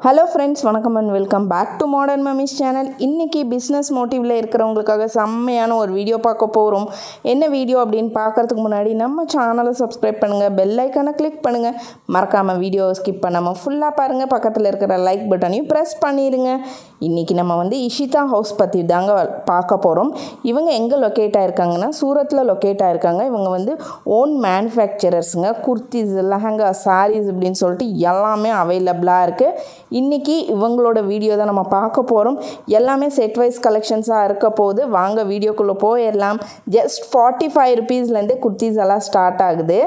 hello friends வணக்கம் and welcome back to modern mummies channel இன்றைக்கி business மோட்டிவில் இருக்கிறவங்களுக்காக செம்மையான ஒரு வீடியோ பார்க்க போகிறோம் என்ன வீடியோ அப்படின்னு பார்க்குறதுக்கு முன்னாடி நம்ம சேனலை சப்ஸ்கிரைப் பண்ணுங்கள் பெல் ஐக்கானை கிளிக் பண்ணுங்கள் மறக்காமல் வீடியோவை ஸ்கிப் பண்ணாமல் ஃபுல்லாக பாருங்கள் பக்கத்தில் இருக்கிற லைக் பட்டனையும் ப்ரெஸ் பண்ணிடுங்க இன்றைக்கி நம்ம வந்து இஷிதா ஹவுஸ் பற்றி தாங்க பார்க்க போகிறோம் இவங்க எங்கே லொக்கேட் ஆயிருக்காங்கன்னா சூரத்தில் லொக்கேட் ஆயிருக்காங்க இவங்க வந்து ஓன் மேனுஃபேக்சரர்ஸுங்க குர்த்திஸ் லெஹங்கா சாரீஸ் இப்படின்னு சொல்லிட்டு எல்லாமே அவைலபிளாக இருக்குது இன்றைக்கி இவங்களோட வீடியோ தான் நம்ம பார்க்க போகிறோம் எல்லாமே செட் வைஸ் கலெக்ஷன்ஸாக இருக்க போது வாங்க வீடியோக்குள்ளே போயிடலாம் ஜஸ்ட் ஃபார்ட்டி ஃபைவ் ருபீஸ்லேருந்து குர்த்திஸ் எல்லாம் ஸ்டார்ட் ஆகுது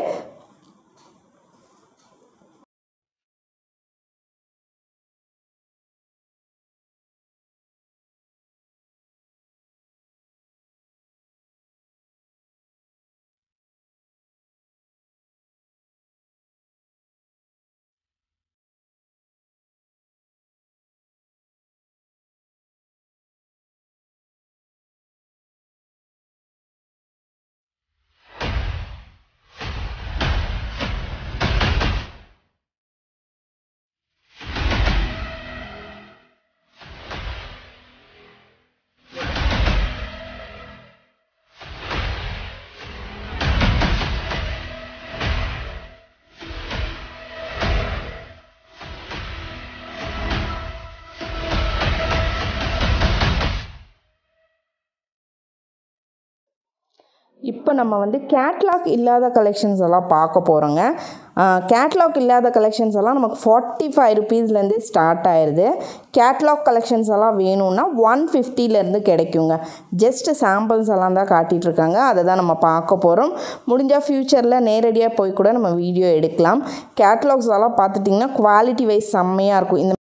இப்போ நம்ம வந்து கேட்லாக் இல்லாத கலெக்ஷன்ஸ் எல்லாம் பார்க்க போகிறோங்க கேட்லாக் இல்லாத கலெக்ஷன்ஸ் எல்லாம் நமக்கு ஃபார்ட்டி ஃபைவ் ருபீஸ்லேருந்து ஸ்டார்ட் ஆயிடுது கேட்லாக் கலெக்ஷன்ஸ் எல்லாம் வேணும்னா ஒன் ஃபிஃப்டிலேருந்து கிடைக்குங்க ஜஸ்ட் சாம்பிள்ஸ் எல்லாம் தான் காட்டிகிட்ருக்காங்க அதை தான் நம்ம பார்க்க போகிறோம் முடிஞ்சால் ஃப்யூச்சரில் நேரடியாக போய் கூட நம்ம வீடியோ எடுக்கலாம் கேட்லாக்ஸ் எல்லாம் பார்த்துட்டிங்கன்னா குவாலிட்டி வைஸ் செம்மையாக இருக்கும் இந்த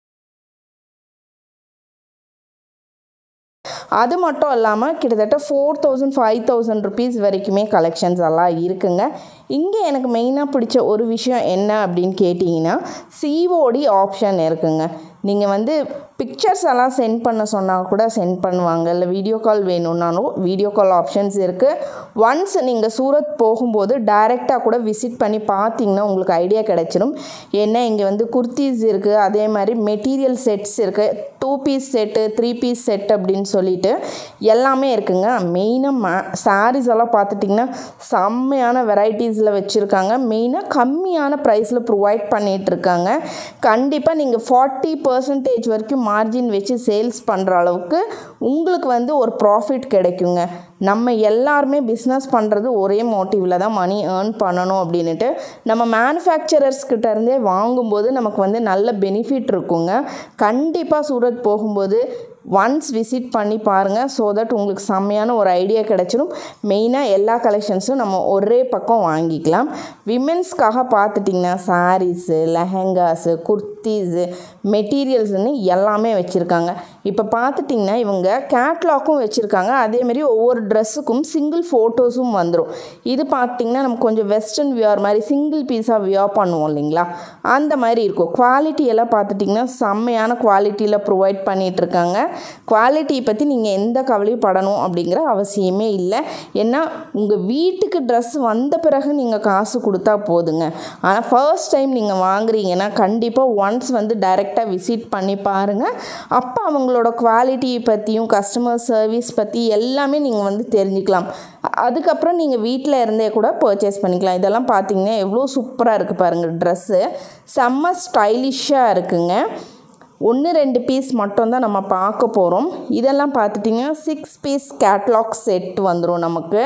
அது மட்டும் இல்லாமல் கிட்டத்தட்ட four thousand five thousand rupees வரைக்குமே கலெக்ஷன்ஸ் எல்லாம் இருக்குங்க இங்கே எனக்கு மெயினாக பிடிச்ச ஒரு விஷயம் என்ன அப்படின்னு கேட்டிங்கன்னா சிஓடி ஆப்ஷன் இருக்குங்க நீங்கள் வந்து பிக்சர்ஸ் எல்லாம் சென்ட் பண்ண சொன்னால் கூட சென்ட் பண்ணுவாங்க இல்லை வீடியோ கால் வேணும்னாலும் வீடியோ கால் ஆப்ஷன்ஸ் இருக்குது ஒன்ஸ் நீங்கள் சூரத் போகும்போது டைரெக்டாக கூட விசிட் பண்ணி பார்த்தீங்கன்னா உங்களுக்கு ஐடியா கிடச்சிரும் ஏன்னா இங்கே வந்து குர்த்திஸ் இருக்குது அதே மாதிரி மெட்டீரியல் செட்ஸ் இருக்குது two piece set three piece set அப்படின்னு சொல்லிட்டு எல்லாமே இருக்குங்க மெயினாக மே சாரீஸ் எல்லாம் பார்த்துட்டிங்கன்னா செம்மையான வெரைட்டிஸில் வச்சுருக்காங்க மெயினாக கம்மியான ப்ரைஸில் ப்ரொவைட் பண்ணிகிட்ருக்காங்க கண்டிப்பாக நீங்கள் ஃபார்ட்டி பர்சன்டேஜ் வரைக்கும் மார்ஜின் வச்சு சேல்ஸ் பண்ணுற அளவுக்கு உங்களுக்கு வந்து ஒரு ப்ராஃபிட் கிடைக்குங்க நம்ம எல்லாருமே பிஸ்னஸ் பண்ணுறது ஒரே மோட்டிவில் தான் மணி ஏர்ன் பண்ணணும் அப்படின்ட்டு நம்ம மேனுஃபேக்சரர்ஸ் கிட்ட இருந்தே வாங்கும்போது நமக்கு வந்து நல்ல பெனிஃபிட் இருக்குங்க கண்டிப்பாக சூரத் போகும்போது ஒன்ஸ் விசிட் பண்ணி பாருங்கள் ஸோ தட் உங்களுக்கு செம்மையான ஒரு ஐடியா கிடச்சிடும் மெயினாக எல்லா கலெக்ஷன்ஸும் நம்ம ஒரே பக்கம் வாங்கிக்கலாம் விமென்ஸ்க்காக பார்த்துட்டிங்கன்னா சாரீஸு லெஹங்காஸு குர்த்திஸு மெட்டீரியல்ஸ்னு எல்லாமே வச்சுருக்காங்க இப்போ பார்த்துட்டிங்கன்னா இவங்க கேட்லாக்கும் வச்சுருக்காங்க அதேமாரி ஒவ்வொரு ட்ரெஸ்ஸுக்கும் சிங்கிள் ஃபோட்டோஸும் வந்துடும் இது பார்த்திங்கன்னா நம்ம கொஞ்சம் வெஸ்டர்ன் வியர் மாதிரி சிங்கிள் பீஸாக வியர் பண்ணுவோம் இல்லைங்களா அந்த மாதிரி இருக்கும் குவாலிட்டி எல்லாம் பார்த்துட்டிங்கன்னா செம்மையான குவாலிட்டியில் ப்ரொவைட் பண்ணிகிட்ருக்காங்க குவாலிட்டி பற்றி நீங்கள் எந்த கவலையும் படணும் அப்படிங்கிற அவசியமே இல்லை ஏன்னா உங்கள் வீட்டுக்கு ட்ரெஸ் வந்த பிறகு நீங்கள் காசு கொடுத்தா போதுங்க ஆனால் ஃபர்ஸ்ட் டைம் நீங்கள் வாங்குறீங்கன்னா கண்டிப்பாக ஒன்ஸ் வந்து டைரெக்டாக விசிட் பண்ணி பாருங்கள் அப்போ அவங்களோட குவாலிட்டி பற்றியும் கஸ்டமர் சர்வீஸ் பற்றி எல்லாமே நீங்கள் வந்து தெரிஞ்சுக்கலாம் அதுக்கப்புறம் நீங்கள் வீட்டில் இருந்தே கூட பர்ச்சேஸ் பண்ணிக்கலாம் இதெல்லாம் பார்த்தீங்கன்னா எவ்வளோ சூப்பராக இருக்குது பாருங்கள் ட்ரெஸ்ஸு செம்ம ஸ்டைலிஷாக இருக்குங்க ஒன்று ரெண்டு பீஸ் மட்டும்தான் நம்ம பார்க்க போகிறோம் இதெல்லாம் பார்த்துட்டிங்கன்னா சிக்ஸ் பீஸ் கேட்லாக் செட் வந்துடும் நமக்கு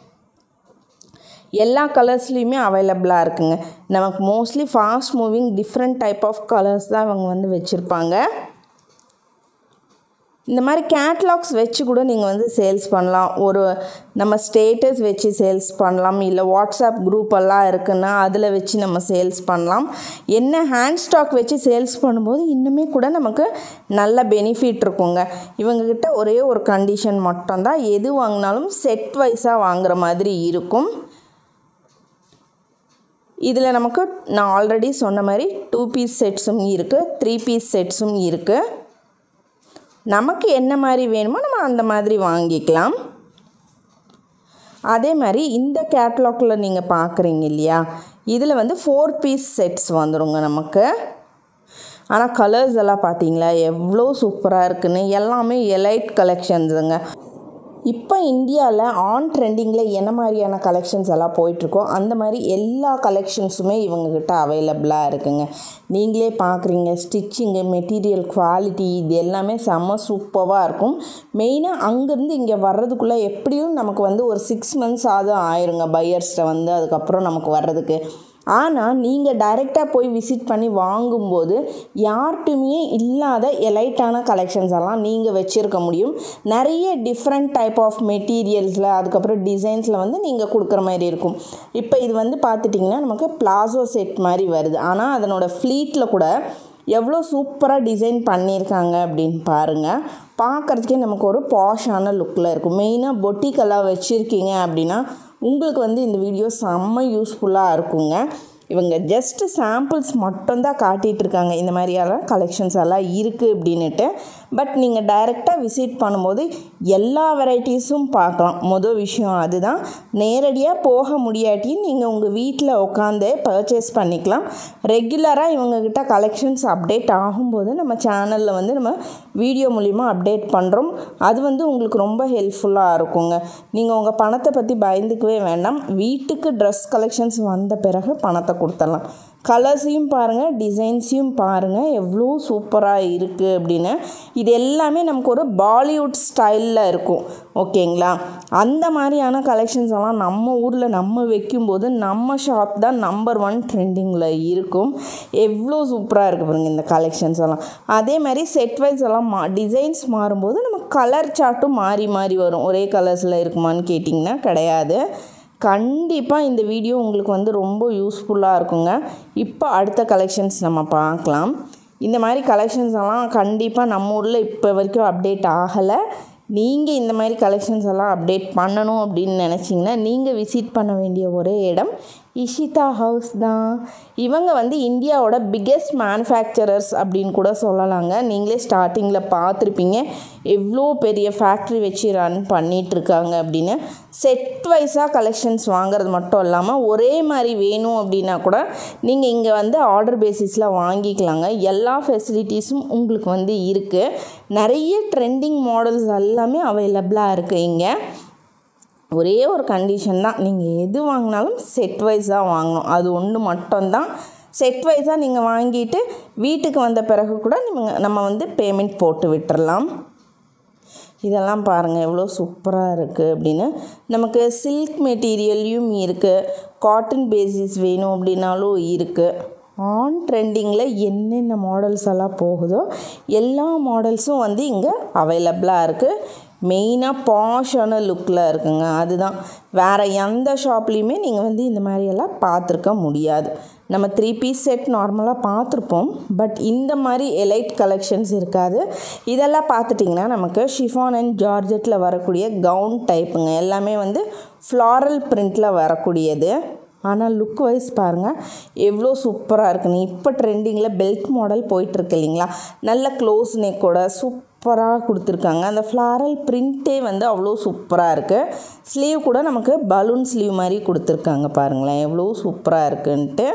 எல்லா கலர்ஸ்லேயுமே அவைலபிளாக இருக்குங்க நமக்கு mostly fast moving different type of colours தான் அவங்க வந்து வச்சுருப்பாங்க இந்த மாதிரி கேட்லாக்ஸ் வச்சு கூட நீங்கள் வந்து சேல்ஸ் பண்ணலாம் ஒரு நம்ம ஸ்டேட்டஸ் வச்சு சேல்ஸ் பண்ணலாம் இல்லை வாட்ஸ்அப் குரூப் எல்லாம் இருக்குன்னா அதில் வச்சு நம்ம சேல்ஸ் பண்ணலாம் என்ன ஹேண்ட் ஸ்டாக் வச்சு சேல்ஸ் பண்ணும்போது இன்னுமே கூட நமக்கு நல்ல பெனிஃபிட் இருக்குங்க இவங்கக்கிட்ட ஒரே ஒரு கண்டிஷன் மட்டும்தான் எது வாங்கினாலும் செட் வைஸாக வாங்குற மாதிரி இருக்கும் இதில் நமக்கு நான் ஆல்ரெடி சொன்ன மாதிரி டூ பீஸ் செட்ஸும் இருக்குது த்ரீ பீஸ் செட்ஸும் இருக்குது நமக்கு என்ன மாதிரி வேணுமோ நம்ம அந்த மாதிரி வாங்கிக்கலாம் அதே மாதிரி இந்த கேட்லாகில் நீங்கள் பார்க்குறீங்க இல்லையா இதில் வந்து ஃபோர் பீஸ் செட்ஸ் வந்துருங்க நமக்கு ஆனால் கலர்ஸ் எல்லாம் பார்த்தீங்களா எவ்வளோ சூப்பராக இருக்குன்னு எல்லாமே எலைட் கலெக்ஷன்ஸுங்க இப்போ இந்தியாவில் ஆன் ட்ரெண்டிங்கில் என்ன மாதிரியான கலெக்ஷன்ஸ் எல்லாம் போயிட்டுருக்கோ அந்த மாதிரி எல்லா கலெக்ஷன்ஸுமே இவங்கக்கிட்ட அவைலபிளாக இருக்குங்க நீங்களே பார்க்குறீங்க ஸ்டிச்சிங்கு மெட்டீரியல் குவாலிட்டி இது எல்லாமே செம்ம சூப்பராக இருக்கும் மெயினாக அங்கேருந்து இங்கே வர்றதுக்குள்ளே எப்படியும் நமக்கு வந்து ஒரு சிக்ஸ் மந்த்ஸ் ஆதும் ஆயிருங்க பையர்ஸ்ட்டை வந்து அதுக்கப்புறம் நமக்கு வர்றதுக்கு ஆனால் நீங்கள் டைரெக்டாக போய் விசிட் பண்ணி வாங்கும்போது யார்கிட்டுமே இல்லாத எலைட்டான கலெக்ஷன்ஸ் எல்லாம் நீங்கள் வச்சுருக்க முடியும் நிறைய டிஃப்ரெண்ட் டைப் ஆஃப் மெட்டீரியல்ஸில் அதுக்கப்புறம் டிசைன்ஸில் வந்து நீங்கள் கொடுக்குற மாதிரி இருக்கும் இப்போ இது வந்து பார்த்துட்டிங்கன்னா நமக்கு பிளாசோ செட் மாதிரி வருது ஆனால் அதனோட ஃப்ளீட்டில் கூட எவ்வளோ சூப்பராக டிசைன் பண்ணியிருக்காங்க அப்படின்னு பாருங்கள் பார்க்குறதுக்கே நமக்கு ஒரு பாஷான லுக்கில் இருக்கும் மெயினாக பொட்டிக்கெல்லாம் வச்சுருக்கீங்க அப்படின்னா உங்களுக்கு வந்து இந்த வீடியோ செம்ம யூஸ்ஃபுல்லாக இருக்குங்க இவங்க ஜஸ்ட்டு சாம்பிள்ஸ் மட்டும்தான் காட்டிகிட்டு இருக்காங்க இந்த மாதிரியான கலெக்ஷன்ஸ் எல்லாம் இருக்குது அப்படின்னுட்டு பட் நீங்கள் டைரெக்டாக விசிட் பண்ணும்போது எல்லா வெரைட்டிஸும் பார்க்கலாம் மொதல் விஷயம் அதுதான் நேரடியாக போக முடியாட்டியும் நீங்கள் உங்கள் வீட்டில் உட்காந்து பர்ச்சேஸ் பண்ணிக்கலாம் ரெகுலராக இவங்கக்கிட்ட கலெக்ஷன்ஸ் அப்டேட் ஆகும்போது நம்ம சேனலில் வந்து நம்ம வீடியோ மூலிமா அப்டேட் பண்ணுறோம் அது வந்து உங்களுக்கு ரொம்ப ஹெல்ப்ஃபுல்லாக இருக்குங்க நீங்கள் உங்கள் பணத்தை பற்றி பயந்துக்கவே வேண்டாம் வீட்டுக்கு ட்ரெஸ் கலெக்ஷன்ஸ் வந்த பிறகு பணத்தை கொடுத்துடலாம் கலர்ஸையும் பாருங்கள் டிசைன்ஸையும் பாருங்கள் எவ்வளோ சூப்பராக இருக்குது அப்படின்னு இது எல்லாமே நமக்கு ஒரு பாலிவுட் ஸ்டைலில் இருக்கும் ஓகேங்களா அந்த மாதிரியான கலெக்ஷன்ஸ் எல்லாம் நம்ம ஊரில் நம்ம வைக்கும்போது நம்ம ஷாப் தான் நம்பர் ஒன் ட்ரெண்டிங்கில் இருக்கும் எவ்வளோ சூப்பராக இருக்குது பாருங்கள் இந்த கலெக்ஷன்ஸ் எல்லாம் அதே மாதிரி செட் வைஸ் எல்லாம் மா டிசைன்ஸ் மாறும்போது நம்ம கலர் சார்ட்டும் மாறி மாறி வரும் ஒரே கலர்ஸில் இருக்குமான்னு கேட்டிங்கன்னா கிடையாது கண்டிப்பாக இந்த வீடியோ உங்களுக்கு வந்து ரொம்ப யூஸ்ஃபுல்லாக இருக்குங்க இப்போ அடுத்த கலெக்ஷன்ஸ் நம்ம பார்க்கலாம் இந்த மாதிரி கலெக்ஷன்ஸ் எல்லாம் கண்டிப்பாக நம்ம ஊரில் இப்போ வரைக்கும் அப்டேட் ஆகலை நீங்கள் இந்த மாதிரி கலெக்ஷன்ஸ் எல்லாம் அப்டேட் பண்ணணும் அப்படின்னு நினச்சிங்கன்னா நீங்கள் விசிட் பண்ண வேண்டிய ஒரே இடம் இஷிதா ஹவுஸ் தான் இவங்க வந்து இந்தியாவோட பிக்கெஸ்ட் மேனுஃபேக்சரர்ஸ் அப்படின்னு கூட சொல்லலாங்க நீங்களே ஸ்டார்டிங்கில் பார்த்துருப்பீங்க எவ்வளோ பெரிய ஃபேக்ட்ரி வச்சு ரன் பண்ணிகிட்ருக்காங்க அப்படின்னு செட் வைஸாக கலெக்ஷன்ஸ் வாங்குறது மட்டும் இல்லாமல் ஒரே மாதிரி வேணும் அப்படின்னா கூட நீங்கள் இங்கே வந்து ஆர்டர் பேசிஸில் வாங்கிக்கலாங்க எல்லா ஃபெசிலிட்டிஸும் உங்களுக்கு வந்து இருக்குது நிறைய ட்ரெண்டிங் மாடல்ஸ் எல்லாமே அவைலபிளாக இருக்குது இங்கே ஒரே ஒரு கண்டிஷன் தான் நீங்கள் எது வாங்கினாலும் செட் வைஸாக வாங்கணும் அது ஒன்று மட்டும்தான் செட் வைஸாக நீங்கள் வாங்கிட்டு வீட்டுக்கு வந்த பிறகு கூட நீங்கள் நம்ம வந்து பேமெண்ட் போட்டு விட்டுறலாம் இதெல்லாம் பாருங்கள் எவ்வளோ சூப்பராக இருக்குது அப்படின்னு நமக்கு சில்க் மெட்டீரியல்லையும் இருக்குது காட்டன் பேசிஸ் வேணும் அப்படின்னாலும் இருக்குது ஆன் ட்ரெண்டிங்கில் என்னென்ன மாடல்ஸ் எல்லாம் போகுதோ எல்லா மாடல்ஸும் வந்து இங்கே அவைலபிளாக இருக்குது மெயினாக பாஷான லுக்கில் இருக்குங்க அதுதான் வேறு எந்த ஷாப்லேயுமே நீங்கள் வந்து இந்த மாதிரியெல்லாம் பார்த்துருக்க முடியாது நம்ம த்ரீ பீஸ் செட் நார்மலாக பார்த்துருப்போம் பட் இந்த மாதிரி எலைட் கலெக்ஷன்ஸ் இருக்காது இதெல்லாம் பார்த்துட்டிங்கன்னா நமக்கு ஷிஃபான் அண்ட் ஜார்ஜெட்டில் வரக்கூடிய கவுன் டைப்புங்க எல்லாமே வந்து ஃப்ளாரல் பிரிண்டில் வரக்கூடியது ஆனால் லுக் வைஸ் பாருங்கள் எவ்வளோ சூப்பராக இருக்குன்னு இப்போ ட்ரெண்டிங்கில் பெல்ட் மாடல் போயிட்டுருக்கு இல்லைங்களா நல்ல க்ளோஸ் நெக்கோட சூப்பராக கொடுத்துருக்காங்க அந்த ஃப்ளாரல் பிரிண்ட்டே வந்து அவ்வளோ சூப்பராக இருக்குது ஸ்லீவ் கூட நமக்கு பலூன் ஸ்லீவ் மாதிரி கொடுத்துருக்காங்க பாருங்களேன் எவ்வளோ சூப்பராக இருக்குன்ட்டு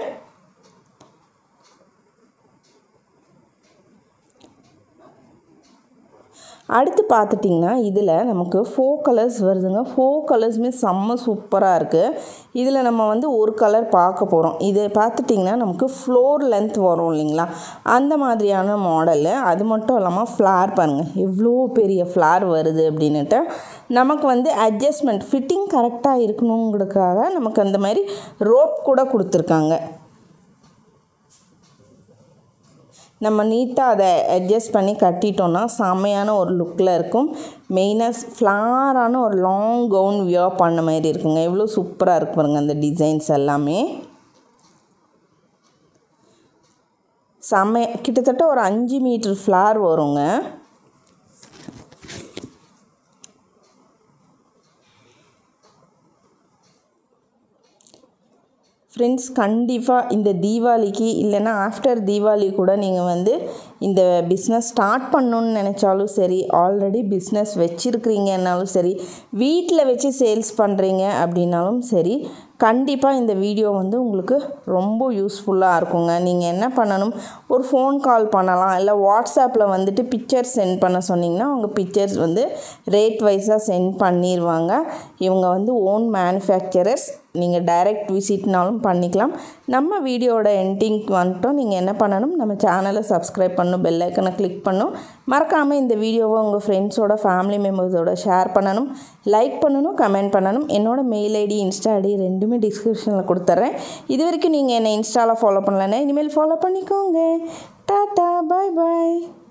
அடுத்து பார்த்துட்டிங்கன்னா இதில் நமக்கு ஃபோர் கலர்ஸ் வருதுங்க ஃபோர் கலர்ஸுமே செம்ம சூப்பராக இருக்குது இதில் நம்ம வந்து ஒரு கலர் பார்க்க போகிறோம் இது பார்த்துட்டிங்கன்னா நமக்கு ஃப்ளோர் லென்த் வரும் இல்லைங்களா அந்த மாதிரியான மாடலு அது மட்டும் இல்லாமல் ஃப்ளார் பாருங்கள் எவ்வளோ பெரிய ஃப்ளார் வருது அப்படின்னுட்டு நமக்கு வந்து அட்ஜஸ்ட்மெண்ட் ஃபிட்டிங் கரெக்டாக இருக்கணுங்கிறதுக்காக நமக்கு அந்த மாதிரி ரோப் கூட கொடுத்துருக்காங்க நம்ம நீட்டாக அதை அட்ஜஸ்ட் பண்ணி கட்டிட்டோன்னா செம்மையான ஒரு லுக்கில் இருக்கும் மெயினாக ஃப்ளாரான ஒரு லாங் கவுன் வியர் பண்ண மாதிரி இருக்குங்க எவ்வளோ சூப்பராக இருக்கு பாருங்க அந்த டிசைன்ஸ் எல்லாமே செம்ம கிட்டத்தட்ட ஒரு அஞ்சு மீட்டர் ஃப்ளார் வருங்க ஃப்ரெண்ட்ஸ் கண்டிப்பாக இந்த தீபாவளிக்கு இல்லைன்னா ஆஃப்டர் தீபாவளி கூட நீங்கள் வந்து இந்த பிஸ்னஸ் ஸ்டார்ட் பண்ணணுன்னு நினச்சாலும் சரி ஆல்ரெடி பிஸ்னஸ் வச்சுருக்கிறீங்கன்னாலும் சரி வீட்டில் வச்சு சேல்ஸ் பண்ணுறீங்க அப்படின்னாலும் சரி கண்டிப்பாக இந்த வீடியோ வந்து உங்களுக்கு ரொம்ப யூஸ்ஃபுல்லாக இருக்குங்க நீங்கள் என்ன பண்ணணும் ஒரு ஃபோன் கால் பண்ணலாம் இல்லை வாட்ஸ்அப்பில் வந்துட்டு பிக்சர்ஸ் சென்ட் பண்ண சொன்னிங்கன்னா அவங்க பிக்சர்ஸ் வந்து ரேட் வைஸாக சென்ட் பண்ணிடுவாங்க இவங்க வந்து ஓன் மேனுஃபேக்சரர்ஸ் நீங்கள் டைரக்ட் விசிட்னாலும் பண்ணிக்கலாம் நம்ம வீடியோட எண்டிங்க்கு வந்துட்டோம் நீங்கள் என்ன பண்ணணும் நம்ம சேனலை சப்ஸ்கிரைப் பண்ணணும் பெல் ஐக்கனை கிளிக் பண்ணணும் மறக்காமல் இந்த வீடியோவை உங்கள் ஃப்ரெண்ட்ஸோட ஃபேமிலி மெம்பர்ஸோட ஷேர் பண்ணணும் லைக் பண்ணணும் கமெண்ட் பண்ணணும் என்னோட மெயில் ஐடி இன்ஸ்டா ஐடி ரெண்டுமே டிஸ்கிரிப்ஷனில் கொடுத்துட்றேன் இது வரைக்கும் நீங்கள் என்னை இன்ஸ்டாவில் ஃபாலோ பண்ணலன்னா இனிமேல் ஃபாலோ பண்ணிக்கோங்க டாட்டா பாய் பாய்